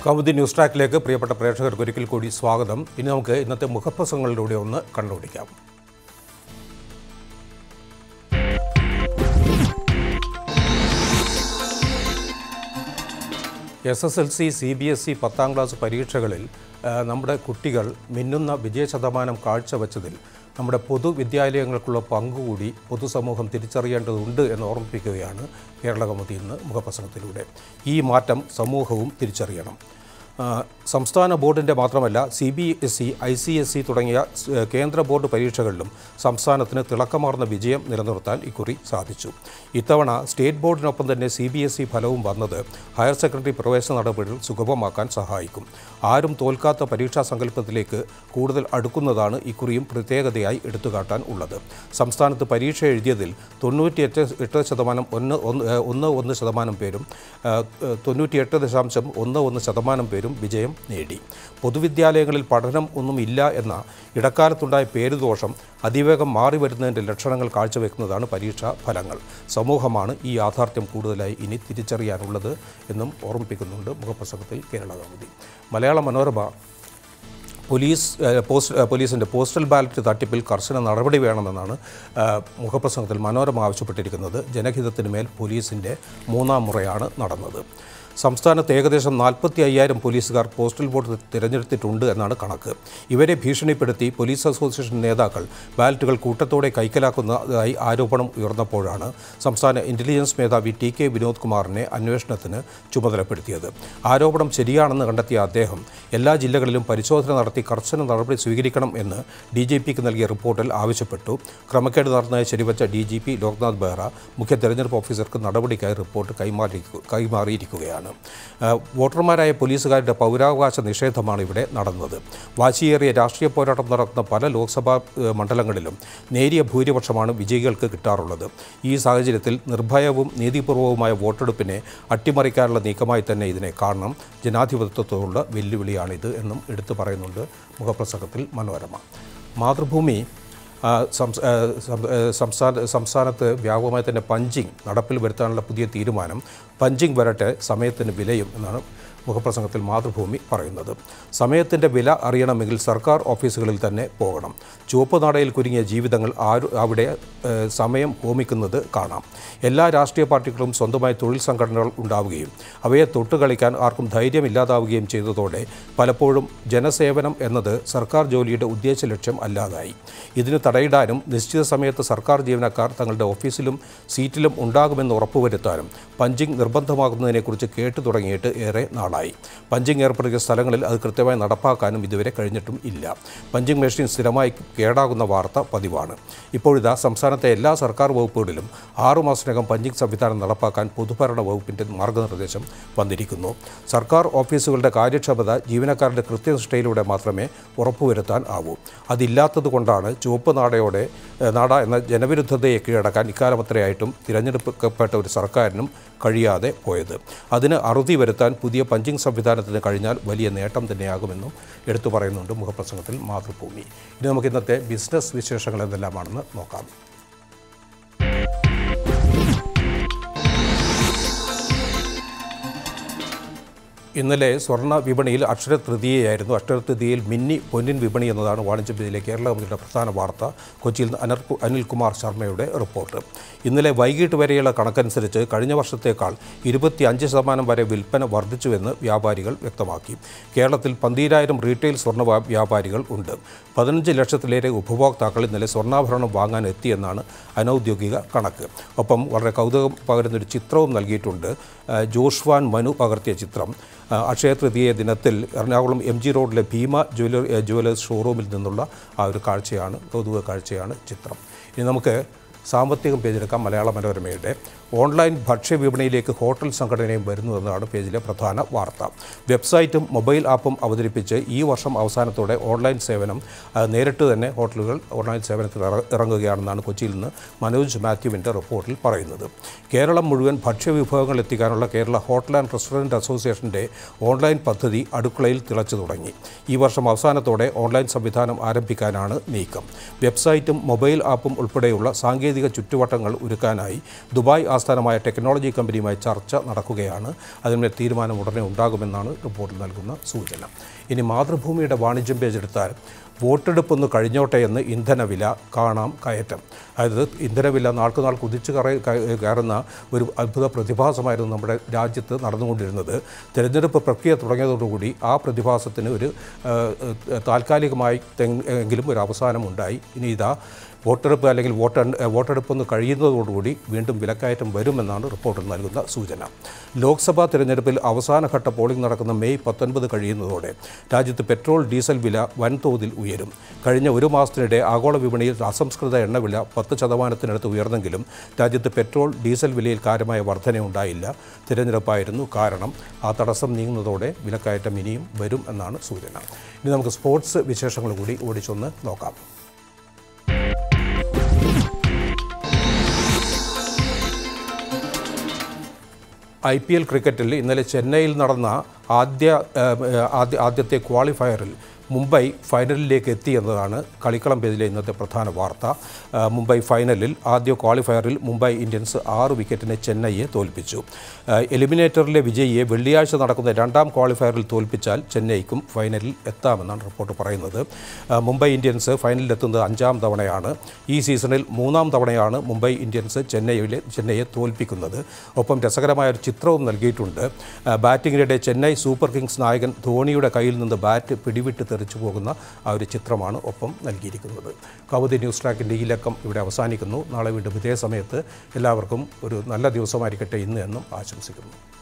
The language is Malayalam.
കൗമുദി ന്യൂസ് ട്രാക്കിലേക്ക് പ്രിയപ്പെട്ട പ്രേക്ഷകർക്ക് ഒരിക്കൽ കൂടി സ്വാഗതം ഇനി നമുക്ക് ഇന്നത്തെ മുഖപ്രസംഗങ്ങളിലൂടെ ഒന്ന് കണ്ടുപിടിക്കാം S S L C C B S E പത്താം ക്ലാസ് പരീക്ഷകളിൽ ആ, നമ്മുടെ കുട്ടികൾ മിന്നുന്ന വിജയ ശതമാനം കാഴ്ചവെച്ചതിൽ നമ്മുടെ പൊതുവിദ്യാലയങ്ങൾക്കുള്ള പങ്കുകൂടി പൊതുസമൂഹം തിരിച്ചറിയേണ്ടതുണ്ട് എന്ന് ഓർമ്മിപ്പിക്കുകയാണ് കേരള കൗമുദി ഇന്ന് മുഖപ്രസംഗത്തിലൂടെ ഈ മാറ്റം സമൂഹവും തിരിച്ചറിയണം ആ, സംസ്ഥാന ബോർഡിൻ്റെ മാത്രമല്ല C B S E I C S E തുടങ്ങിയ സ്- കേന്ദ്ര ബോർഡ് പരീക്ഷകളിലും സംസ്ഥാനത്തിന് തിളക്കമാർന്ന വിജയം നിലനിർത്താൻ ഇക്കുറി സാധിച്ചു ഇത്തവണ സ്റ്റേറ്റ് ബോർഡിനൊപ്പം തന്നെ സി ബി എസ് ഇ ഫലവും വന്നത് ഹയർ സെക്കൻഡറി പ്രവേശന നടപടികൾ സുഗമമാക്കാൻ സഹായിക്കും ആരും തോൽക്കാത്ത പരീക്ഷാ സങ്കല്പത്തിലേക്ക് കൂടുതൽ അടുക്കുന്നതാണ് ഇക്കുറിയും പ്രത്യേകതയായി എടുത്തുകാട്ടാൻ ഉള്ളത് സംസ്ഥാനത്ത് പരീക്ഷ എഴുതിയതിൽ തൊണ്ണൂറ്റിയെട്ട് എട്ട് ശതമാനം ഒന്ന് ഒന്ന് ഏഹ് ഒന്ന് ഒന്ന് ശതമാനം പേരും ഏഹ് ഏഹ് തൊണ്ണൂറ്റിയെട്ട് ദശാംശം ഒന്ന് ഒന്ന് ശതമാനം പേരും വിജയം നേടി പൊതുവിദ്യാലയങ്ങളിൽ പഠനം ഒന്നും ഇല്ല എന്ന ഇടക്കാലത്തുണ്ടായ പേരുദോഷം അതിവേഗം മാറി വരുന്നതിൻ്റെ ലക്ഷണങ്ങൾ കാഴ്ചവെക്കുന്നതാണ് പരീക്ഷാ ഫലങ്ങൾ സമൂഹമാണ് ഈ യാഥാർത്ഥ്യം കൂടുതലായി ഇനി തിരിച്ചറിയാനുള്ളത് എന്നും ഓർമ്മിപ്പിക്കുന്നുണ്ട് മുഖപ്രസംഗത്തിൽ കേരള കൗമുദി മലയാള മനോരമ പോലീസ് ഏഹ്, പോസ്റ്റ് ഏഹ്, പോലീസിൻ്റെ പോസ്റ്റൽ ബാലറ്റ് തട്ടിപ്പിൽ കർശന നടപടി വേണമെന്നാണ് ഏഹ്, മുഖപ്രസംഗത്തിൽ മനോരമ ആവശ്യപ്പെട്ടിരിക്കുന്നത് ജനഹിതത്തിന് മേൽ പോലീസിൻ്റെ മൂന്നാം മുറയാണ് നടന്നത് സംസ്ഥാനത്ത് ഏകദേശം നാൽപ്പത്തി അയ്യായിരം പോലീസുകാർ പോസ്റ്റൽ വോട്ട് തിരഞ്ഞെടുത്തിട്ടുണ്ട് എന്നാണ് കണക്ക് ഇവരെ ഭീഷണിപ്പെടുത്തി പോലീസ് അസോസിയേഷൻ നേതാക്കൾ ബാലറ്റുകൾ കൂട്ടത്തോടെ കൈക്കലാക്കുന്നതായി ആരോപണം ഉയർന്നപ്പോഴാണ് സംസ്ഥാന ഇൻ്റലിജൻസ് മേധാവി ടി കെ വിനോദ് കുമാറിനെ അന്വേഷണത്തിന് ചുമതലപ്പെടുത്തിയത് ആരോപണം ശരിയാണെന്ന് കണ്ടെത്തിയ അദ്ദേഹം എല്ലാ ജില്ലകളിലും പരിശോധന നടത്തി കർശന നടപടി സ്വീകരിക്കണം എന്ന് ഡി ജി പിക്ക് നൽകിയ റിപ്പോർട്ടിൽ ആവശ്യപ്പെട്ടു ക്രമക്കേട് നടന്നതായി ശരിവച്ച D G P Loknath Behera മുഖ്യ തെരഞ്ഞെടുപ്പ് ഓഫീസർക്ക് നടപടിക്കായി റിപ്പോർട്ട് കൈമാറി കൈമാറിയിരിക്കുകയാണ് ആ, വോട്ടർമാരായ പോലീസുകാരുടെ പൗരാവകാശ നിഷേധമാണ് ഇവിടെ നടന്നത് വാശിയേറിയ രാഷ്ട്രീയ പോരാട്ടം നടക്കുന്ന പല ലോക്സഭാ ഏ, മണ്ഡലങ്ങളിലും നേരിയ ഭൂരിപക്ഷമാണ് വിജയികൾക്ക് കിട്ടാറുള്ളത് ഈ സാഹചര്യത്തിൽ നിർഭയവും നീതിപൂർവവുമായ വോട്ടെടുപ്പിനെ അട്ടിമറിക്കാനുള്ള നീക്കമായി തന്നെ ഇതിനെ കാണണം ജനാധിപത്യത്തോടുള്ള വെല്ലുവിളിയാണിത് എന്നും എടുത്തു പറയുന്നുണ്ട് മുഖപ്രസംഗത്തിൽ മനോരമ മാതൃഭൂമി ആ, സംസ്- ആ, സം- ആ, സംസ്ഥാന സംസ്ഥാനത്ത് വ്യാപകമായി തന്നെ പഞ്ചിങ് നടപ്പിൽ വരുത്താനുള്ള പുതിയ തീരുമാനം പഞ്ചിങ് വരട്ടെ സമയത്തിന് വിലയും എന്നാണ് മുഖപ്രസംഗത്തിൽ മാതൃഭൂമി പറയുന്നത് സമയത്തിൻ്റെ വില അറിയണമെങ്കിൽ സർക്കാർ ഓഫീസുകളിൽ തന്നെ പോകണം ചുവപ്പ് നാടയിൽ കുരുങ്ങിയ ജീവിതങ്ങൾ ആരു അവിടെ ഏഹ്, സമയം ഹോമിക്കുന്നത് കാണാം എല്ലാ രാഷ്ട്രീയ പാർട്ടികളും സ്വന്തമായി തൊഴിൽ സംഘടനകൾ ഉണ്ടാവുകയും അവയെ തൊട്ടുകളിക്കാൻ ആർക്കും ധൈര്യമില്ലാതാവുകയും ചെയ്തതോടെ പലപ്പോഴും ജനസേവനം എന്നത് സർക്കാർ ജോലിയുടെ ഉദ്ദേശ ലക്ഷ്യം അല്ലാതായി ഇതിന് തടയിടാനും നിശ്ചിത സമയത്ത് സർക്കാർ ജീവനക്കാർ തങ്ങളുടെ ഓഫീസിലും സീറ്റിലും ഉണ്ടാകുമെന്ന് ഉറപ്പുവരുത്താനും പഞ്ചിങ് നിർബന്ധമാകുന്നതിനെക്കുറിച്ച് കേട്ടു തുടങ്ങിയിട്ട് ഏറെ നാളായി പഞ്ചിങ് ഏർപ്പെടുത്തിയ സ്ഥലങ്ങളിൽ അത് കൃത്യമായി നടപ്പാക്കാനും ഇതുവരെ കഴിഞ്ഞിട്ടും ഇല്ല പഞ്ചിങ് മെഷീൻ സ്ഥിരമായി കേടാകുന്ന വാർത്ത പതിവാണ് ഇപ്പോഴിതാ സംസ്ഥാനത്തെ എല്ലാ സർക്കാർ വകുപ്പുകളിലും ആറുമാസത്തിനകം പഞ്ചിങ് സംവിധാനം നടപ്പാക്കാൻ പൊതുഭരണ വകുപ്പിൻ്റെ മാർഗനിർദ്ദേശം വന്നിരിക്കുന്നു സർക്കാർ ഓഫീസുകളുടെ കാര്യക്ഷമത ജീവനക്കാരുടെ കൃത്യനിഷ്ഠയിലൂടെ മാത്രമേ ഉറപ്പുവരുത്താൻ ആവൂ അതില്ലാത്തതുകൊണ്ടാണ് ചുവപ്പ് നാടയോടെ ഏഹ്, നാട എന്ന ജനവിരുദ്ധതയെ കീഴടക്കാൻ ഇക്കാലമത്രയായിട്ടും തിരഞ്ഞെടുക്കപ്പെട്ട ഒരു സർക്കാരിനും കഴിയാതെ പോയത് അതിന് അറുതി വരുത്താൻ പുതിയ പഞ്ചിങ് സംവിധാനത്തിന് കഴിഞ്ഞാൽ വലിയ നേട്ടം തന്നെയാകുമെന്നും എടുത്തു പറയുന്നുണ്ട് മുഖപ്രസംഗത്തിൽ മാതൃഭൂമി ഇനി നമുക്ക് ഇന്നത്തെ ബിസിനസ് വിശേഷങ്ങൾ എന്തെല്ലാമാണെന്ന് നോക്കാം ഇന്നലെ സ്വർണ്ണ വിപണിയിൽ അക്ഷര തൃതീയയായിരുന്നു അക്ഷര തൃതീയയിൽ മിന്നി പൊന്നിൻ വിപണി എന്നതാണ് വാണിജ്യ ബില്ലിലെ കേരള കൗമുദിയുടെ പ്രധാന വാർത്ത കൊച്ചിയിൽ നിന്ന് അനർ അനിൽകുമാർ ശർമ്മയുടെ റിപ്പോർട്ട് ഇന്നലെ വൈകിട്ട് വരെയുള്ള കണക്കനുസരിച്ച് കഴിഞ്ഞ വർഷത്തേക്കാൾ ഇരുപത്തി അഞ്ച് ശതമാനം വരെ വിൽപ്പന വർദ്ധിച്ചുവെന്ന് വ്യാപാരികൾ വ്യക്തമാക്കി കേരളത്തിൽ പന്തീരായിരം റീറ്റെയിൽ സ്വർണ്ണ വ്യാ- വ്യാപാരികൾ ഉണ്ട് പതിനഞ്ച് ലക്ഷത്തിലേറെ ഉപഭോക്താക്കൾ ഇന്നലെ സ്വർണ്ണാഭരണം വാങ്ങാൻ എത്തിയെന്നാണ് അനൗദ്യോഗിക കണക്ക് ഒപ്പം വളരെ കൗതുകം പകരുന്നൊരു ചിത്രവും നൽകിയിട്ടുണ്ട് ആ, ജോഷ്വാൻ മനു പകർത്തിയ ചിത്രം ആ, അക്ഷയ തൃതീയ ദിനത്തിൽ എറണാകുളം എം ജി റോഡിലെ ഭീമ ജ്വല്ലറി ജ്വല്ലേഴ്സ് ഷോറൂമിൽ നിന്നുള്ള ആ ഒരു കാഴ്ചയാണ് കൗതുക കാഴ്ചയാണ് ചിത്രം ഇനി നമുക്ക് സാമ്പത്തികം പേജെടുക്കാം മലയാള മനോരമയുടെ ഓൺലൈൻ ഭക്ഷ്യവിപണിയിലേക്ക് ഹോട്ടൽ സംഘടനയും വരുന്നുവെന്നതാണ് പേജിലെ പ്രധാന വാർത്ത വെബ്സൈറ്റും മൊബൈൽ ആപ്പും അവതരിപ്പിച്ച് ഈ വർഷം അവസാനത്തോടെ ഓൺലൈൻ സേവനം ആ, നേരിട്ട് തന്നെ ഹോട്ടലുകൾ ഓൺലൈൻ സേവനത്തിൽ ഇറ- ഇറങ്ങുകയാണെന്നാണ് കൊച്ചിയിൽ നിന്ന് മനോജ് മാത്യുവിൻ്റെ റിപ്പോർട്ടിൽ പറയുന്നത് കേരളം മുഴുവൻ ഭക്ഷ്യവിഭവങ്ങൾ എത്തിക്കാനുള്ള കേരള ഹോട്ടൽ ആൻഡ് റെസ്റ്റോറൻറ്റ് അസോസിയേഷൻ്റെ ഓൺലൈൻ പദ്ധതി അടുക്കളയിൽ തിളച്ചു തുടങ്ങി ഈ വർഷം അവസാനത്തോടെ ഓൺലൈൻ സംവിധാനം ആരംഭിക്കാനാണ് നീക്കം വെബ്സൈറ്റും മൊബൈൽ ആപ്പും ഉൾപ്പെടെയുള്ള സാങ്കേതിക സാങ്കേതിക ചുറ്റുവട്ടങ്ങൾ ഒരുക്കാനായി ദുബായ് ആസ്ഥാനമായ ടെക്നോളജി കമ്പനിയുമായി ചർച്ച നടക്കുകയാണ് അതിന്മേൽ തീരുമാനം ഉടനെ ഉണ്ടാകുമെന്നാണ് റിപ്പോർട്ടിൽ നൽകുന്ന സൂചന ഇനി മാതൃഭൂമിയുടെ വാണിജ്യം പേജ് എടുത്താൽ വോട്ടെടുപ്പൊന്ന് കഴിഞ്ഞോട്ടെ എന്ന് ഇന്ധനവില കാണാം കയറ്റം അതായത് ഇന്ധനവില നാൾക്ക് നാൾ കുതിച്ചു കറ ക- കയറുന്ന ഒരു അത്ഭുത പ്രതിഭാസമായിരുന്നു നമ്മുടെ രാജ്യത്ത് നടന്നുകൊണ്ടിരുന്നത് തിരഞ്ഞെടുപ്പ് പ്രക്രിയ തുടങ്ങിയതോടുകൂടി ആ പ്രതിഭാസത്തിന് ഒരു ആ, ആ, താൽക്കാലികമായി തെങ്- എങ്കിലും ഒരു അവസാനമുണ്ടായി ഇനി ഇതാ വോട്ടെടുപ്പ് അല്ലെങ്കിൽ വോട്ടെ വോട്ടെടുപ്പൊന്ന് കഴിയുന്നതോടുകൂടി വീണ്ടും വിലക്കയറ്റം വരുമെന്നാണ് റിപ്പോർട്ടിൽ നൽകുന്ന സൂചന ലോക്സഭാ തിരഞ്ഞെടുപ്പിൽ അവസാനഘട്ട പോളിംഗ് നടക്കുന്ന മെയ് പത്തൊൻപത് കഴിയുന്നതോടെ രാജ്യത്ത് പെട്രോൾ ഡീസൽ വില വൻതോതിൽ ഉയരും കഴിഞ്ഞ ഒരു മാസത്തിനിടെ ആഗോള വിപണിയിൽ അസംസ്കൃത എണ്ണവില പത്ത് ശതമാനത്തിനടുത്ത് ഉയർന്നെങ്കിലും രാജ്യത്ത് പെട്രോൾ ഡീസൽ വിലയിൽ കാര്യമായ വർധനയുണ്ടായില്ല തിരഞ്ഞെടുപ്പായിരുന്നു കാരണം ആ തടസ്സം നീങ്ങുന്നതോടെ വിലക്കയറ്റം ഇനിയും വരും എന്നാണ് സൂചന ഇനി നമുക്ക് സ്പോർട്സ് വിശേഷങ്ങൾ കൂടി ഓടിച്ചൊന്ന് നോക്കാം ഐ പി എൽ ക്രിക്കറ്റിൽ ഇന്നലെ ചെന്നൈയിൽ നടന്ന ആദ്യ ഏഹ്, ഏഹ്, ആദ്യ ആദ്യത്തെ ക്വാളിഫയറിൽ മുംബൈ ഫൈനലിലേക്ക് എത്തി എന്നതാണ് കളിക്കളം പേജിലെ ഇന്നത്തെ പ്രധാന വാർത്ത ഏഹ്, മുംബൈ ഫൈനലിൽ ആദ്യ ക്വാളിഫയറിൽ മുംബൈ ഇന്ത്യൻസ് ആറ് വിക്കറ്റിന് ചെന്നൈയെ തോൽപ്പിച്ചു ഏഹ്, എലിമിനേറ്ററിലെ വിജയിയെ വെള്ളിയാഴ്ച നടക്കുന്ന രണ്ടാം ക്വാളിഫയറിൽ തോൽപ്പിച്ചാൽ ചെന്നൈക്കും ഫൈനലിൽ എത്താമെന്നാണ് റിപ്പോർട്ട് പറയുന്നത് ഏഹ്, മുംബൈ ഇന്ത്യൻസ് ഫൈനലിലെത്തുന്നത് അഞ്ചാം തവണയാണ് ഈ സീസണിൽ മൂന്നാം തവണയാണ് മുംബൈ ഇന്ത്യൻസ് ചെന്നൈയിലെ ചെന്നൈയെ തോൽപ്പിക്കുന്നത് ഒപ്പം രസകരമായ ഒരു ചിത്രവും നൽകിയിട്ടുണ്ട് ആ, ബാറ്റിങ്ങിനിടെ ചെന്നൈ സൂപ്പർ കിങ്സ് നായകൻ ധോണിയുടെ കയ്യിൽ നിന്ന് ബാറ്റ് പിടിവിട്ട് തെറിച്ചു പോകുന്ന ആ ഒരു ചിത്രമാണ് ഒപ്പം നൽകിയിരിക്കുന്നത് കൗമുദി ന്യൂസ് ട്രാക്കിൻ്റെ ഈ ലക്കം ഇവിടെ അവസാനിക്കുന്നു നാളെ വീണ്ടും ഇതേ സമയത്ത് എല്ലാവർക്കും ഒരു നല്ല ദിവസമായിരിക്കട്ടെ ഇന്ന് എന്നും ആശംസിക്കുന്നു